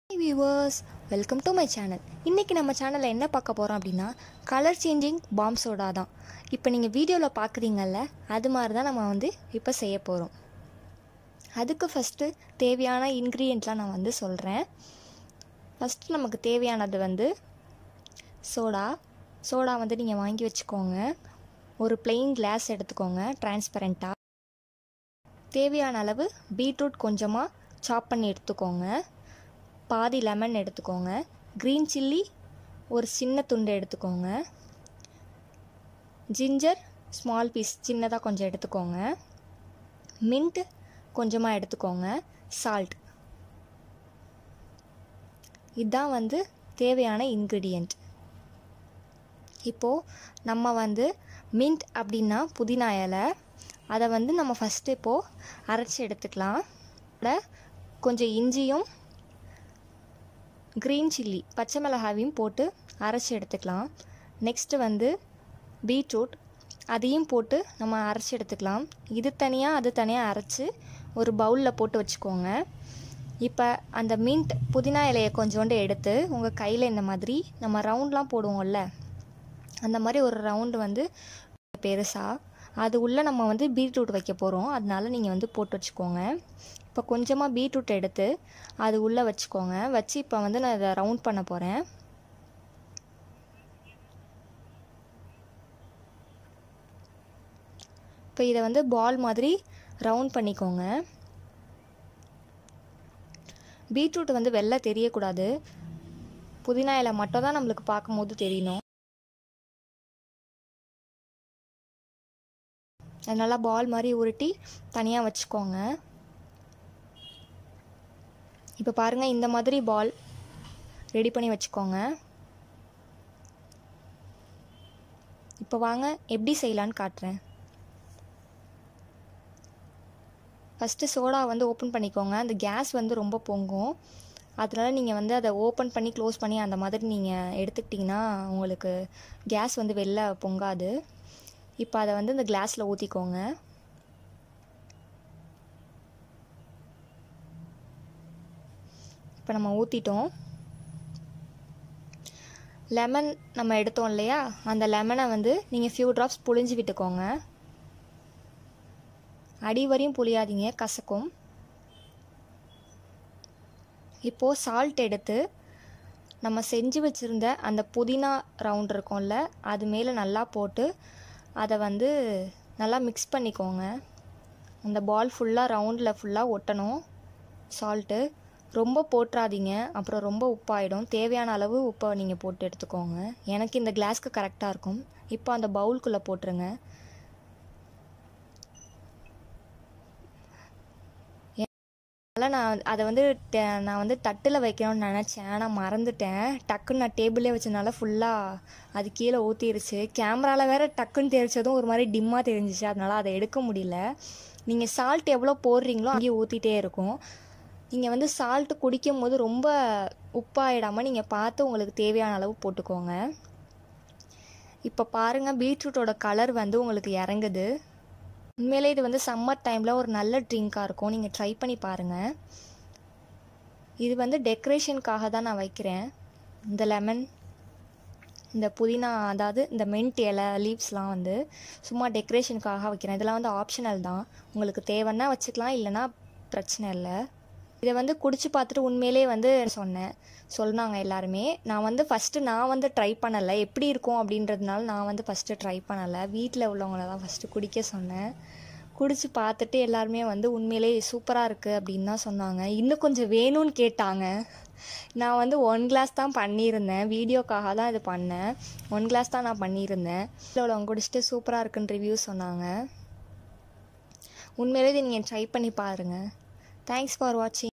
viewers welcome to my channel இன்றைக்கி நம்ம சேனலில் என்ன பார்க்க போகிறோம் அப்படின்னா கலர் சேஞ்சிங் பாம் சோடா தான் இப்போ நீங்கள் வீடியோவில் பார்க்குறீங்கல்ல அது மாதிரி தான் நம்ம வந்து இப்போ செய்ய போகிறோம் அதுக்கு ஃபஸ்ட்டு தேவையான இன்க்ரீடியண்ட்லாம் நான் வந்து சொல்கிறேன் ஃபஸ்ட்டு நமக்கு தேவையானது வந்து சோடா சோடா வந்து நீங்கள் வாங்கி வச்சுக்கோங்க ஒரு பிளெயின் கிளாஸ் எடுத்துக்கோங்க டிரான்ஸ்பரண்ட்டாக தேவையான அளவு பீட்ரூட் கொஞ்சமாக சாப் பண்ணி எடுத்துக்கோங்க பாதி லெமன் எடுத்துக்கோங்க க்ரீன் சில்லி ஒரு சின்ன துண்டு எடுத்துக்கோங்க ஜிஞ்சர் ஸ்மால் பீஸ் சின்னதாக கொஞ்சம் எடுத்துக்கோங்க மின்ட் கொஞ்சமாக எடுத்துக்கோங்க சால்ட் இதுதான் வந்து தேவையான இன்க்ரீடியண்ட் இப்போது நம்ம வந்து மின்ட் அப்படின்னா புதினா இலை அதை வந்து நம்ம ஃபஸ்ட்டு இப்போது அரைச்சி எடுத்துக்கலாம் கூட கொஞ்சம் இஞ்சியும் க்ரீன் சில்லி பச்சை மிளகாவையும் போட்டு அரைச்சி எடுத்துக்கலாம் நெக்ஸ்ட்டு வந்து பீட்ரூட் அதையும் போட்டு நம்ம அரைச்சி எடுத்துக்கலாம் இது தனியாக அது தனியாக அரைச்சி ஒரு பவுலில் போட்டு வச்சுக்கோங்க இப்போ அந்த மின்ட் புதினா இலையை கொஞ்சோண்டு எடுத்து உங்கள் கையில் இந்த மாதிரி நம்ம ரவுண்ட்லாம் போடுவோம்ல அந்த மாதிரி ஒரு ரவுண்டு வந்து பெருசாக அது உள்ளே நம்ம வந்து பீட்ரூட் வைக்க போகிறோம் அதனால நீங்கள் வந்து போட்டு வச்சுக்கோங்க இப்போ கொஞ்சமாக பீட்ரூட் எடுத்து அது உள்ளே வச்சுக்கோங்க வச்சு இப்போ வந்து நான் இதை ரவுண்ட் பண்ண போகிறேன் இப்போ இதை வந்து பால் மாதிரி ரவுண்ட் பண்ணிக்கோங்க பீட்ரூட் வந்து வெள்ளை தெரியக்கூடாது புதினா இலை மட்டும் தான் நம்மளுக்கு பார்க்கும்போது தெரியணும் அது நல்லா பால் மாதிரி உருட்டி தனியாக வச்சுக்கோங்க இப்போ பாருங்கள் இந்த மாதிரி பால் ரெடி பண்ணி வச்சுக்கோங்க இப்போ வாங்க எப்படி செய்யலான்னு காட்டுறேன் ஃபஸ்ட்டு சோடா வந்து ஓப்பன் பண்ணிக்கோங்க அந்த கேஸ் வந்து ரொம்ப பொங்கும் அதனால் நீங்கள் வந்து அதை ஓப்பன் பண்ணி க்ளோஸ் பண்ணி அந்த மாதிரி நீங்கள் எடுத்துக்கிட்டிங்கன்னா உங்களுக்கு கேஸ் வந்து வெளில பொங்காது இப்போ அதை வந்து இந்த கிளாஸில் ஊற்றிக்கோங்க இப்போ நம்ம ஊற்றிட்டோம் லெமன் நம்ம எடுத்தோம் இல்லையா அந்த லெமனை வந்து நீங்கள் ஃபியூ ட்ராப்ஸ் புழிஞ்சு விட்டுக்கோங்க அடி வரையும் புளியாதீங்க கசக்கும் இப்போது சால்ட் எடுத்து நம்ம செஞ்சு வச்சுருந்த அந்த புதினா ரவுண்ட் இருக்கும்ல அது மேலே நல்லா போட்டு அதை வந்து நல்லா மிக்ஸ் பண்ணிக்கோங்க அந்த பால் ஃபுல்லாக ரவுண்டில் ஃபுல்லாக ஒட்டணும் சால்ட்டு ரொம்ப போட்டுறாதீங்க அப்புறம் ரொம்ப உப்பாயிடும் தேவையான அளவு உப்பை நீங்கள் போட்டு எடுத்துக்கோங்க எனக்கு இந்த கிளாஸ்க்கு கரெக்டாக இருக்கும் இப்போ அந்த பவுல்குள்ளே போட்டுருங்க அதனால் நான் அதை வந்து நான் வந்து தட்டில் வைக்கணும்னு நினச்சேன் நான் மறந்துட்டேன் டக்குன்னு நான் டேபிளே வச்சனால ஃபுல்லாக அது கீழே ஊற்றிருச்சு கேமராவில் வேறு டக்குன்னு தெரிச்சதும் ஒரு மாதிரி டிம்மாக தெரிஞ்சிச்சு அதனால் அதை எடுக்க முடியல நீங்கள் சால்ட் எவ்வளோ போடுறீங்களோ அங்கேயே ஊற்றிட்டே இருக்கும் நீங்கள் வந்து சால்ட்டு குடிக்கும் போது ரொம்ப உப்பாயிடாமல் நீங்கள் பார்த்து உங்களுக்கு தேவையான அளவு போட்டுக்கோங்க இப்போ பாருங்கள் பீட்ரூட்டோட கலர் வந்து உங்களுக்கு இறங்குது உண்மையிலே இது வந்து சம்மர் டைமில் ஒரு நல்ல ட்ரிங்காக இருக்கும் நீங்கள் ட்ரை பண்ணி பாருங்கள் இது வந்து டெக்கரேஷனுக்காக தான் நான் வைக்கிறேன் இந்த லெமன் இந்த புதினா அதாவது இந்த மென்ட் இலை லீவ்ஸ்லாம் வந்து சும்மா டெக்கரேஷனுக்காக வைக்கிறேன் இதெல்லாம் வந்து ஆப்ஷனல் தான் உங்களுக்கு தேவைன்னா வச்சுக்கலாம் இல்லைன்னா பிரச்சனை இல்லை இதை வந்து குடிச்சு பார்த்துட்டு உண்மையிலே வந்து சொன்னேன் சொன்னாங்க எல்லாருமே நான் வந்து ஃபஸ்ட்டு நான் வந்து ட்ரை பண்ணலை எப்படி இருக்கும் அப்படின்றதுனால நான் வந்து ஃபஸ்ட்டு ட்ரை பண்ணலை வீட்டில் உள்ளவங்கள தான் ஃபஸ்ட்டு குடிக்க சொன்னேன் குடிச்சு பார்த்துட்டு எல்லாருமே வந்து உண்மையிலே சூப்பராக இருக்குது அப்படின்னு தான் சொன்னாங்க இன்னும் கொஞ்சம் வேணும்னு கேட்டாங்க நான் வந்து ஒன் கிளாஸ் தான் பண்ணியிருந்தேன் வீடியோக்காக தான் இது பண்ணேன் ஒன் கிளாஸ் தான் நான் பண்ணியிருந்தேன் வீட்டில் உள்ளவங்க குடிச்சிட்டு சூப்பராக இருக்குன்னு ரிவ்யூ சொன்னாங்க உண்மையிலே இதை நீங்கள் ட்ரை பண்ணி பாருங்கள் தேங்க்ஸ் ஃபார் வாட்சிங்